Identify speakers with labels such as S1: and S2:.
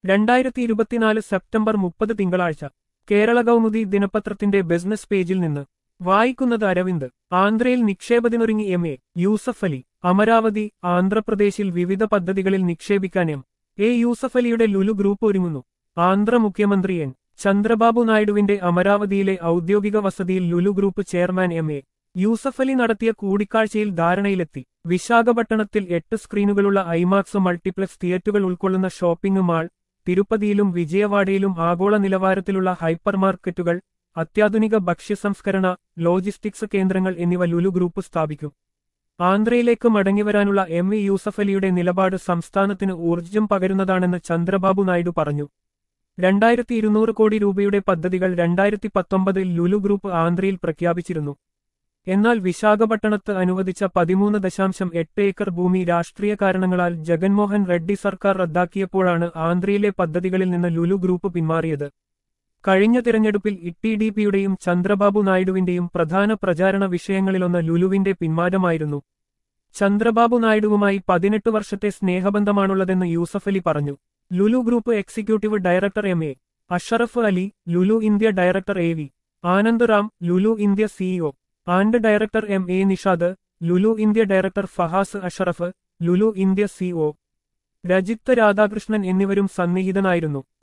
S1: രണ്ടായിരത്തി ഇരുപത്തിനാല് സെപ്റ്റംബർ മുപ്പത് തിങ്കളാഴ്ച കേരള കൗമുദി ദിനപത്രത്തിന്റെ ബിസിനസ് പേജിൽ നിന്ന് വായിക്കുന്നത് അരവിന്ദ് ആന്ധ്രയിൽ നിക്ഷേപത്തിനൊരുങ്ങി എം എ യൂസഫ് അലി അമരാവതി ആന്ധ്രാപ്രദേശിൽ വിവിധ പദ്ധതികളിൽ നിക്ഷേപിക്കാൻ എം എ യൂസഫ് അലിയുടെ ലുലു ഗ്രൂപ്പ് ഒരുങ്ങുന്നു ആന്ധ്ര മുഖ്യമന്ത്രി എൻ ചന്ദ്രബാബു നായിഡുവിന്റെ അമരാവതിയിലെ ഔദ്യോഗിക വസതിയിൽ Lulu group chairman M A Yusuf Ali നടത്തിയ കൂടിക്കാഴ്ചയിൽ ധാരണയിലെത്തി വിശാഖപട്ടണത്തിൽ എട്ട് സ്ക്രീനുകളുള്ള ഐമാക്സ് മൾട്ടിപ്ലക്സ് തിയേറ്ററുകൾ ഉൾക്കൊള്ളുന്ന ഷോപ്പിംഗ് മാൾ തിരുപ്പതിയിലും വിജയവാഡയിലും ആഗോള നിലവാരത്തിലുള്ള ഹൈപ്പർ മാർക്കറ്റുകൾ അത്യാധുനിക ഭക്ഷ്യസംസ്കരണ ലോജിസ്റ്റിക്സ് കേന്ദ്രങ്ങൾ എന്നിവ ലുലു ഗ്രൂപ്പ് സ്ഥാപിക്കും ആന്ധ്രയിലേക്ക് മടങ്ങിവരാനുള്ള എം വി യൂസഫ് അലിയുടെ നിലപാട് സംസ്ഥാനത്തിന് ഊർജ്ജം പകരുന്നതാണെന്ന് ചന്ദ്രബാബു നായിഡു പറഞ്ഞു രണ്ടായിരത്തി ഇരുന്നൂറ് കോടി രൂപയുടെ പദ്ധതികൾ രണ്ടായിരത്തി പത്തൊമ്പതിൽ ലുലു ഗ്രൂപ്പ് ആന്ധ്രയിൽ പ്രഖ്യാപിച്ചിരുന്നു എന്നാൽ വിശാഖപട്ടണത്ത് അനുവദിച്ച പതിമൂന്ന് ദശാംശം എട്ട് ഏക്കർ ഭൂമി രാഷ്ട്രീയ കാരണങ്ങളാൽ ജഗൻമോഹൻ റെഡ്ഡി സർക്കാർ റദ്ദാക്കിയപ്പോഴാണ് ആന്ധ്രയിലെ പദ്ധതികളിൽ നിന്ന് ലുലു ഗ്രൂപ്പ് പിന്മാറിയത് കഴിഞ്ഞ തിരഞ്ഞെടുപ്പിൽ ഇട്ടിഡിപിയുടെയും ചന്ദ്രബാബു നായിഡുവിന്റെയും പ്രധാന പ്രചാരണ വിഷയങ്ങളിലൊന്ന് ലുലുവിന്റെ പിന്മാറ്റമായിരുന്നു ചന്ദ്രബാബു നായിഡുവുമായി പതിനെട്ട് വർഷത്തെ സ്നേഹബന്ധമാണുള്ളതെന്ന് യൂസഫ് അലി പറഞ്ഞു Lulu group executive director M A Ashraf Ali Lulu India director A V Anand Ram Lulu India CEO and director M A Nishad Lulu India director Fahas Ashraf Lulu India COO Rajith Radhakrishnan എന്നിവരും സന്നിഹിതനായിരുന്നു